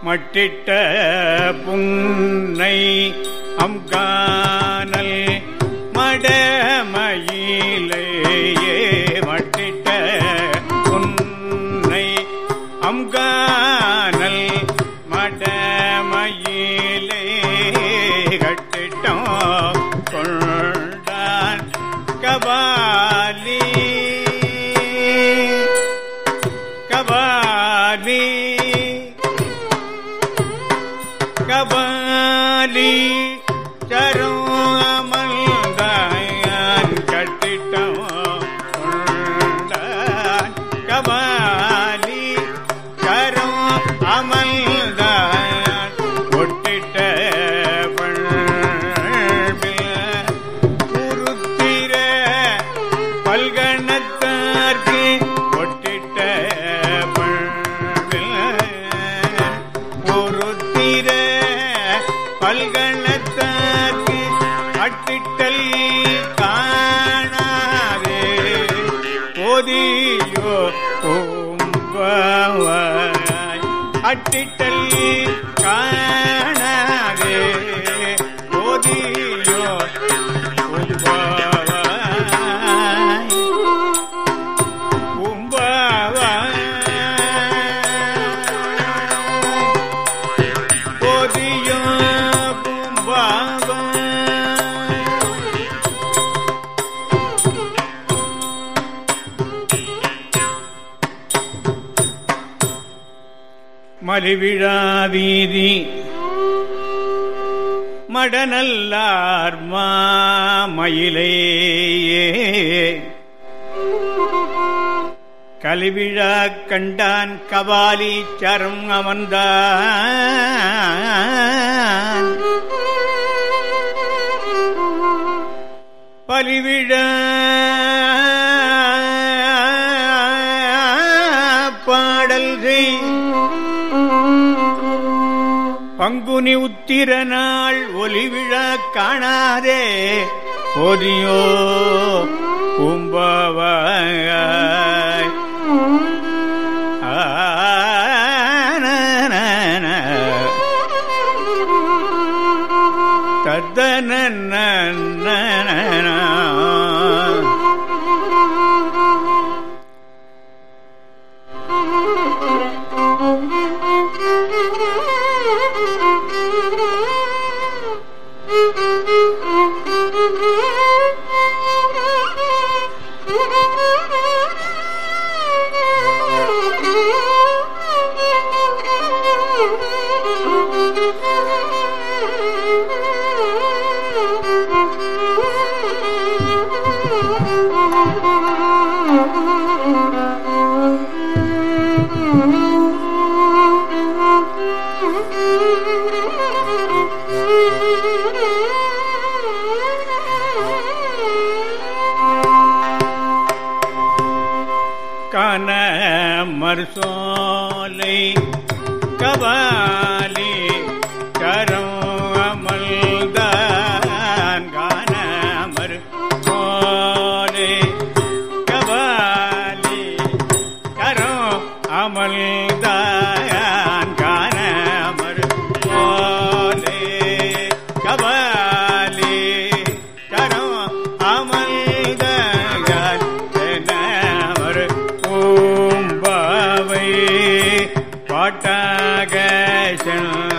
மட்டிட்ட புன்னை அம்கானல் மடமயிலேயே மட்டிட்ட புன்னை அம்கானல் மடமயிலே கட்டிட்டோம் கொண்டான் கபாலி கபாலி கபாலி சரோமல்தாயான் கட்டிட்டோம் கொண்டான் கபாலி சரோ அமல்தாயான் ஒட்டிட்ட பண்பில் உருத்திர பல்கணத்தார்க்கு ஒட்டிட்ட பண்பில் பொருத்திர பல்கணத்தார்க்கு அட்டிட்டல் காணாதே போதியோ ஓம்பாவாய் அட்டிட்டல் காணாதே போதியோ ஓம்பாவாய் உம்பாவாய் போதியோ கும்பாவாய் மலிவிழாவீதி மடநல்லார் மாமயிலேயே கலிவிழா கண்டான் கபாலி சரம் அமர்ந்தான் பலிவிழா பாடல் செய் பங்குனி உத்திர நாள் ஒலிவிழா காணாதே போதியோ கும்பவாய் தத்தன கன மர்சோலை கபாலி கரம் அமல்தான் கான மர்சோலை கபாலி கரம் அமல்தான் கான மர்சோலை கபாலி கரம் அமல்தான் எனவர் பூம்பாவை பாட்டாக சென்ற